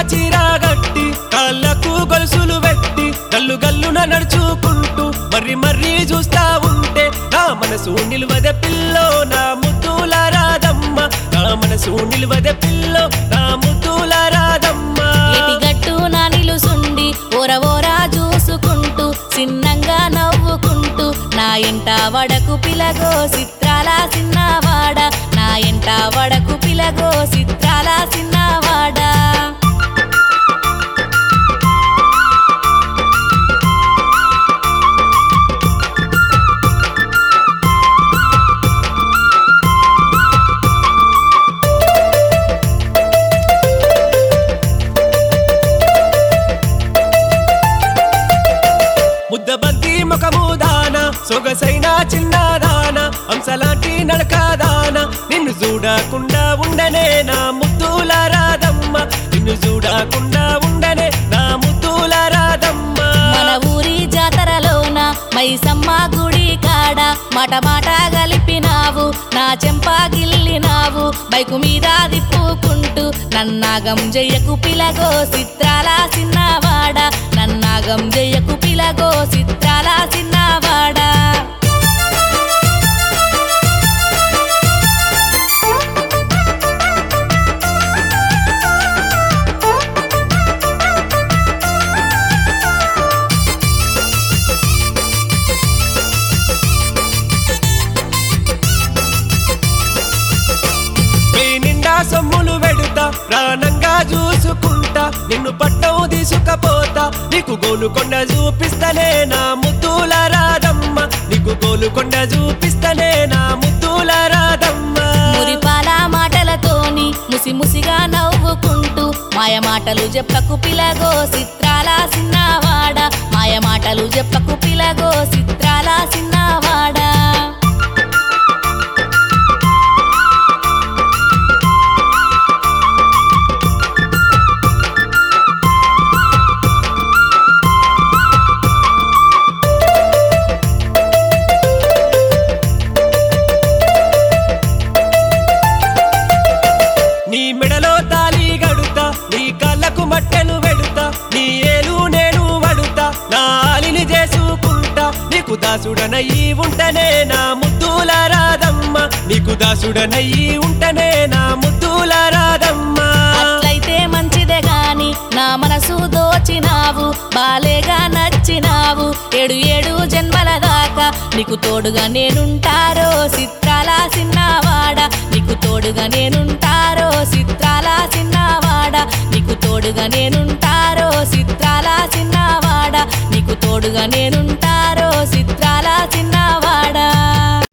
చీరాగట్టి కాళ్ళకు గొలుసులు పెట్టి గల్లు గల్లున నడుచుకుంటూ మర్రి మర్రి చూస్తా ఉంటే నా మనసు నిలువద పిల్లో నా ముద్దుల రాదమ్మ నా మనసు నిలువద పిల్లో నా ముద్దుల రాదమ్మ ఎటిగట్టు నా నిలుసుండి ఓర ఓరా చూసుకుంటూ చిన్నంగా నవ్వుకుంటూ నా ఇంట వడకు పిలగో చిత్రాల సిన్నవాడ నా ఇంట వడకు పిలగో చిత్రాల సిన్నవాడ ముద్దబంతి ముఖము దాన సొగసైన చిన్నదాన అంశలాంటి నడకదాన నిన్ను చూడకుండా ఉండనే నా ముద్దుల రాదమ్మ నిన్ను చూడకుండా ఉండనే నా ముద్దుల రాదమ్మ మన ఊరి జాతరలోన మైసమ్మ గుడి కాడ మాట మాట కలిపినావు నా చెంప గిల్లినావు బైకు మీద తిప్పుకుంటూ నన్నాగం జయ్యకు పిలగో చిత్రాల సిన్నవాడ నన్నాగం జయ్యకు పిలగో చిత్రాల సిన్నవాడ మీ నిండా సొమ్ములు వెడుతా ప్రాణంగా చూసుకుంటా నిన్ను పట్టం తీసుకపోతా నీకు గోలుకొండ చూపిస్తనే నా ముద్దుల రాదమ్మ నీకు గోలుకొండ చూపిస్తనే నా ముద్దుల రాదమ్మ మురిపాల మాటలతోని ముసి ముసిగా నవ్వుకుంటూ మాయ మాటలు చెప్పకు పిలగో చిత్రాల సిన్నవాడ మాయ మాటలు చెప్పకు పిలగో చిత్రాల సిన్నవాడ నీ మెడలో తాలి గడుతా నీ కాళ్ళకు మట్టెలు వెడుతా నీ ఏలు నేను వడుతా నా ఆలిని చేసుకుంటా నీకు దాసుడనయ్యి ఉంటనే నా ముద్దుల రాదమ్మ నీకు దాసుడనయ్యి ఉంటనే నా ముద్దుల రాదమ్మ అట్లయితే మంచిదే గాని నా మనసు దోచినావు బాలేగా నచ్చినావు ఏడు ఏడు జన్మల దాకా నీకు తోడుగా నేనుంటారో చిత్రాల సిన్నవాడ నీకు తోడుగా నేనుంటారో చిత్రాల సిన్నవాడ నీకు తోడుగా నేనుంటారో చిత్రాల సిన్నవాడ నీకు తోడుగా నేనుంటారో చిత్రాల సిన్నవాడ